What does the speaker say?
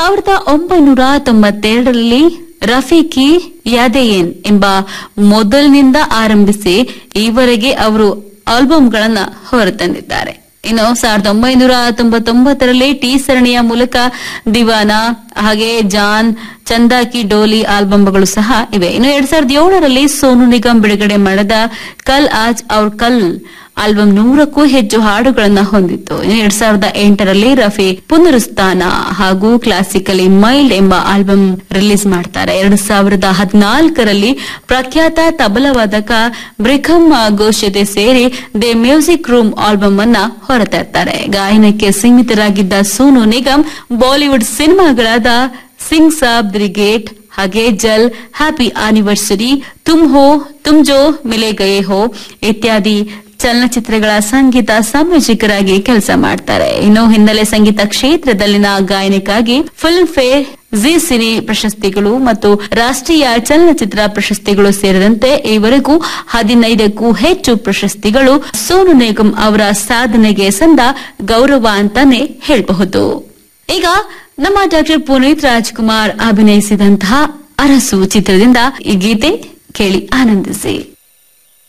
ಸಾವಿರದ ಒಂಬೈನೂರ ತೊಂಬತ್ತೆರಡರಲ್ಲಿ ರಫೀಕಿ ಯಾದೆಯೇನ್ ಎಂಬ ಮೊದಲಿನಿಂದ ಆರಂಭಿಸಿ ಈವರೆಗೆ ಅವರು ಆಲ್ಬಂಗಳನ್ನ ಹೊರತಂದಿದ್ದಾರೆ ಇನ್ನು ಸಾವಿರದ ಒಂಬೈನೂರ ತೊಂಬತ್ತೊಂಬತ್ತರಲ್ಲಿ ಟಿ ಸರಣಿಯ ಮೂಲಕ ದಿವಾನ ಹಾಗೆ ಜಾನ್ ಚಂದಾ ಕಿ ಡೋಲಿ ಆಲ್ಬಂಗಳು ಸಹ ಇವೆ ಇನ್ನು ಎರಡ್ ಸಾವಿರದ ಏಳರಲ್ಲಿ ಸೋನು ನಿಗಮ್ ಬಿಡುಗಡೆ ಮಾಡಿದ ಕಲ್ ಆಜ್ ಔರ್ ಕಲ್ ಆಲ್ಬಮ್ ನೂರಕ್ಕೂ ಹೆಚ್ಚು ಹಾಡುಗಳನ್ನ ಹೊಂದಿತ್ತು ಇನ್ನು ಎರಡ್ ಸಾವಿರದ ಎಂಟರಲ್ಲಿ ರಫಿ ಪುನರುತ್ಥಾನ ಹಾಗೂ ಕ್ಲಾಸಿಕಲಿ ಮೈಲ್ಡ್ ಎಂಬ ಆಲ್ಬಮ್ ರಿಲೀಸ್ ಮಾಡ್ತಾರೆ ಎರಡ್ ಸಾವಿರದ ಹದಿನಾಲ್ಕರಲ್ಲಿ ಪ್ರಖ್ಯಾತ ತಬಲವಾದಕ ಬ್ರಿಖಮ್ ಘೋಷ್ ಜೊತೆ ಸೇರಿ ದಿ ಮ್ಯೂಸಿಕ್ ರೂಮ್ ಆಲ್ಬಮ್ ಅನ್ನ ಹೊರತರ್ತಾರೆ ಗಾಯನಕ್ಕೆ ಸೀಮಿತರಾಗಿದ್ದ ಸೋನು ನಿಗಮ್ ಬಾಲಿವುಡ್ ಸಿನಿಮಾಗಳಾದ ಸಿಂಗ್ ಸಾಬ್ ಬ್ರಿಗೇಡ್ ಹಾಗೆ ಜಲ್ ಹ್ಯಾಪಿ ಆನಿವರ್ಸರಿ ತುಮ್ ಹೋ ತುಮ್ ಜೋ ಮಿಲೆ ಗಯೆ ಹೋ ಇತ್ಯಾದಿ ಚಲನಚಿತ್ರಗಳ ಸಂಗೀತ ಸಂಯೋಜಕರಾಗಿ ಕೆಲಸ ಮಾಡ್ತಾರೆ ಇನ್ನು ಹಿನ್ನೆಲೆ ಸಂಗೀತ ಕ್ಷೇತ್ರದಲ್ಲಿನ ಗಾಯನಕ್ಕಾಗಿ ಫಿಲ್ಮ್ ಫೇರ್ ಜಿ ಸಿನಿ ಪ್ರಶಸ್ತಿಗಳು ಮತ್ತು ರಾಷ್ಟ್ರೀಯ ಚಲನಚಿತ್ರ ಪ್ರಶಸ್ತಿಗಳು ಸೇರಿದಂತೆ ಈವರೆಗೂ ಹದಿನೈದಕ್ಕೂ ಹೆಚ್ಚು ಪ್ರಶಸ್ತಿಗಳು ಸೋನು ನಿಗಮ್ ಅವರ ಸಾಧನೆಗೆ ಸಂದ ಗೌರವ ಅಂತಾನೆ ಹೇಳಬಹುದು ಈಗ ನಮ್ಮ ಡಾಕ್ಟರ್ ಪುನೀತ್ ರಾಜ್ಕುಮಾರ್ ಅಭಿನಯಿಸಿದಂತಹ ಅರಸು ಚಿತ್ರದಿಂದ ಈ ಗೀತೆ ಕೇಳಿ ಆನಂದಿಸಿ